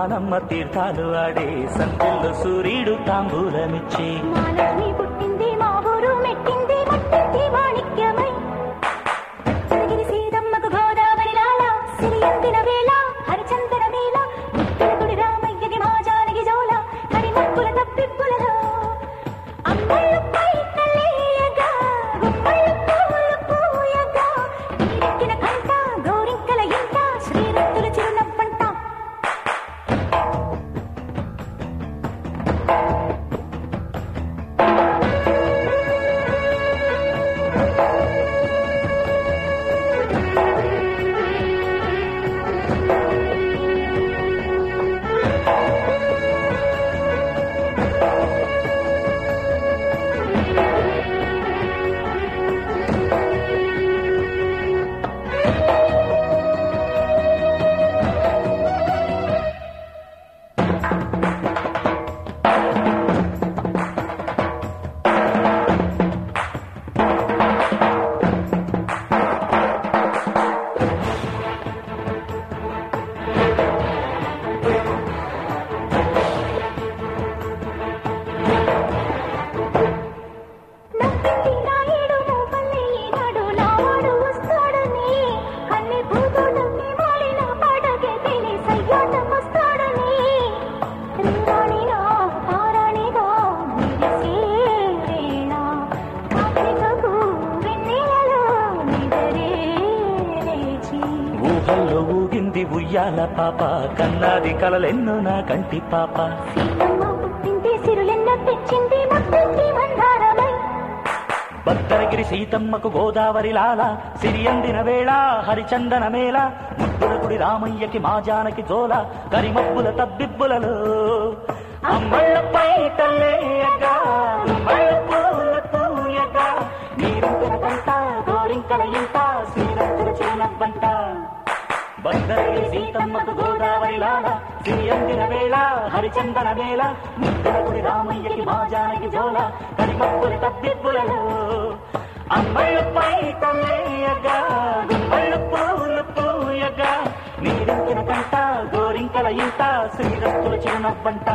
వానమ్మ తీర్థాలు ఆడే సంతెల్లో సూర్యుడు తాంబూలమిచ్చే మహాలక్ష్మి పుట్టింది మా ఊరు మెట్టింది మట్టింది మాణిక్యమై జరిగిన సీతమ్మకు గోదావరి లాల సిరియందిన వేళ హరిచందన వేళ ముత్తలకుడి రామయ్యకి మా జానకి జోల కరిమప్పుల తప్పిప్పులలో అమ్మళ్ళు పై తల్లేయగా గుమ్మళ్ళు పూలు పూయగా నీరెక్కిన కంట గోరింకల ఇంట శ్రీరత్తుల చిరునవ్వంట నవ్వింది నాయుడు మోపల్లి ఈనాడు నావాడు వస్తాడని కన్ని పూతోటమ్మి మాలిన పాటకే తిని సయ్యాటం వస్తాడని రీరాణినా పారాణిగా మెరిసే వేళ కార్తీకకు వెన్నెలలో నిదరే లేచి ఊహల్లో ఊగింది ఉయ్యాల పాప కన్నాది కలలెన్నో నా కంటి పాప సీతమ్మ పుట్టింది సిరులెన్న తెచ్చింది ముట్టింది మందారమై భద్రగిరి సీతమ్మకు గోదావరి లాల సిరియందిన వేళ హరిచందన మేళ ముద్దులకుడి రామయ్యకి మా జానకి జోల కరిమబ్బుల తబ్బిబ్బులలో అమ్మళ్ళపై తల్లేయగా గుమ్మళ్ళ పూల పూయగా నీరింతల కంట గోరింకల ఇంట శ్రీరంతుల చిరునవ్వంట భద్రగిరి సీతమ్మకు గోదావరి లాల సిరియందిన వేళ హరిచందన మేళ ముద్దులకుడి రామయ్యకి మా జానకి జోల కరిమబ్బుల తబ్బిబ్బులలో అమ్మళ్ళపై తల్లేయగా గుమ్మళ్ళ పూలు పూయగా నీరించిన కంట గోరింకల ఇంట శ్రీరస్తుల చిరునవ్వంట